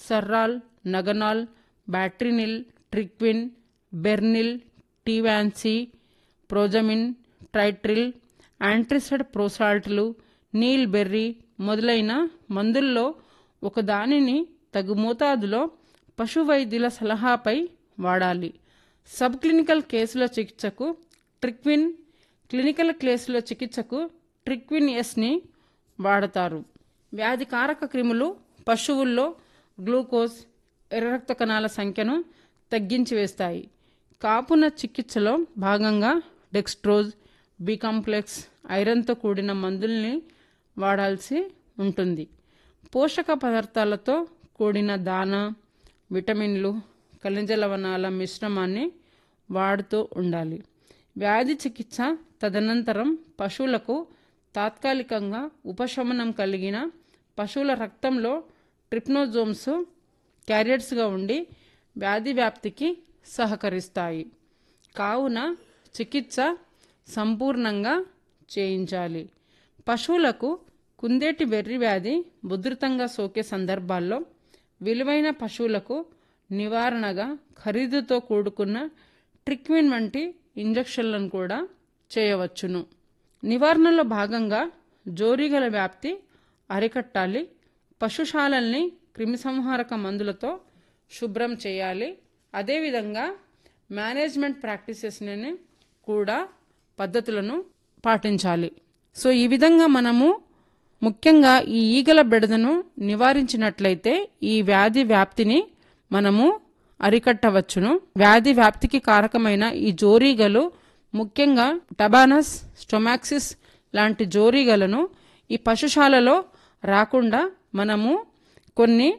సర్రాల్ నగనాల్ బ్యాట్రినిల్ ట్రిక్విన్ బెర్నిల్ టీవాన్సీ ప్రోజమిన్ ట్రైట్రిల్ యాంట్రిసెడ్ ప్రోసాల్ట్లు Neel berry మొదలైన మందుల్లో ఒకదానిని తగు మోతాదులో పశు వైద్యుల సలహాపై వాడాలి సబ్ క్లినికల్ కేసుల చికిత్సకు ట్రిక్విన్ క్లినికల్ కేసుల చికిత్సకు ట్రిక్విన్ ఎస్ని వాడతారు వ్యాధికారక క్రిములు పశువుల్లో గ్లూకోజ్ ఎర్ర రక్త కణాల సంఖ్యను తగ్గించి వేస్తాయి కాపున చికిత్సలో భాగంగా డెక్స్ట్రోజ్ బి కాంప్లెక్స్ ఐరన్తో కూడిన మందుల్ని వాడాల్సి ఉంటుంది పోషక పదార్థాలతో కూడిన దాన విటమిన్లు ఖనిజ లవణాల మిశ్రమాన్ని వాడుతూ ఉండాలి వ్యాధి చికిత్స తదనంతరం పశువులకు తాత్కాలికంగా ఉపశమనం కలిగిన పశువుల రక్తంలో ట్రిప్నోజోమ్స్ క్యారియర్స్గా ఉండి వ్యాధి వ్యాప్తికి సహకరిస్తాయి కావున చికిత్స సంపూర్ణంగా చేయించాలి పశువులకు కుందేటి వెర్రి వ్యాధి ఉధృతంగా సోకే సందర్భాల్లో విలువైన పశువులకు నివారణగా ఖరీదుతో కూడుకున్న ట్రిక్విన్ వంటి ఇంజెక్షన్లను కూడా చేయవచ్చును నివారణలో భాగంగా జోరీగల వ్యాప్తి అరికట్టాలి పశుశాలల్ని క్రిమిసంహారక మందులతో శుభ్రం చేయాలి అదేవిధంగా మేనేజ్మెంట్ ప్రాక్టీసెస్ని కూడా పద్ధతులను పాటించాలి సో ఈ విధంగా మనము ముఖ్యంగా ఈ ఈగల బెడదను నివారించినట్లయితే ఈ వ్యాధి వ్యాప్తిని మనము అరికట్టవచ్చును వ్యాధి వ్యాప్తికి కారకమైన ఈ జోరీగలు ముఖ్యంగా టబానస్ స్టొమాక్సిస్ లాంటి జోరీగలను ఈ పశుశాలలో రాకుండా మనము కొన్ని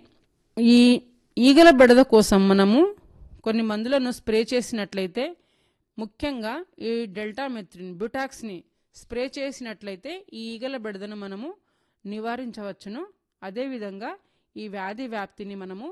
ఈ ఈగల బెడద కోసం మనము కొన్ని మందులను స్ప్రే చేసినట్లయితే ముఖ్యంగా ఈ డెల్టామెథ్రిన్ బ్యూటాక్స్ని స్ప్రే చేసినట్లయితే ఈ ఈగల బెడదను మనము నివారించవచ్చును అదేవిధంగా ఈ వ్యాధి వ్యాప్తిని మనము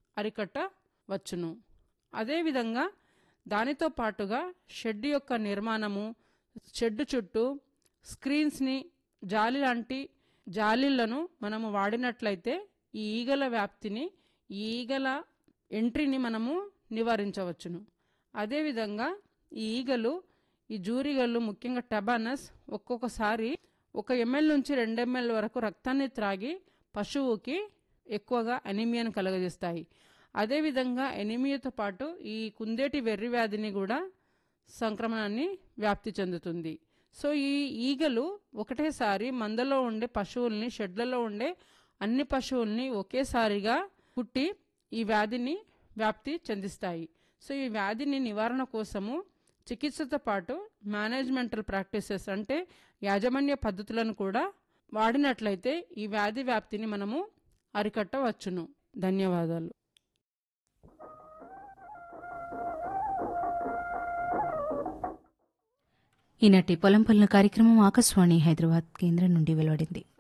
అరికట్టవచ్చును అదేవిధంగా దానితో పాటుగా షెడ్ యొక్క నిర్మాణము షెడ్ చుట్టూ స్క్రీన్స్ని జాలి లాంటి జాలీలను మనము వాడినట్లయితే ఈ ఈగల వ్యాప్తిని ఈ ఈగల ఎంట్రీని మనము నివారించవచ్చును అదేవిధంగా ఈ ఈగలు ఈ జూరిగలు ముఖ్యంగా టబానస్ ఒక్కొక్కసారి ఒక ఎంఎల్ నుంచి రెండు ఎంఎల్ వరకు రక్తాన్ని త్రాగి పశువుకి ఎక్కువగా ఎనీమియాను కలగజేస్తాయి అదేవిధంగా ఎనీమియాతో పాటు ఈ కుందేటి వెర్రి వ్యాధిని కూడా సంక్రమణాన్ని వ్యాప్తి చెందుతుంది సో ఈ ఈగలు ఒకటేసారి మందలో ఉండే పశువుల్ని షెడ్లలో ఉండే అన్ని పశువుల్ని ఒకేసారిగా పుట్టి ఈ వ్యాధిని వ్యాప్తి చెందిస్తాయి సో ఈ వ్యాధిని నివారణ కోసము చికిత్సతో పాటు మేనేజ్మెంటల్ ప్రాక్టీసెస్ అంటే యాజమాన్య పద్ధతులను కూడా వాడినట్లయితే ఈ వ్యాధి వ్యాప్తిని మనము అరికట్టవచ్చును ధన్యవాదాలు ఈనాటి పొలం పనుల కార్యక్రమం ఆకాశవాణి హైదరాబాద్ కేంద్రం నుండి వెలువడింది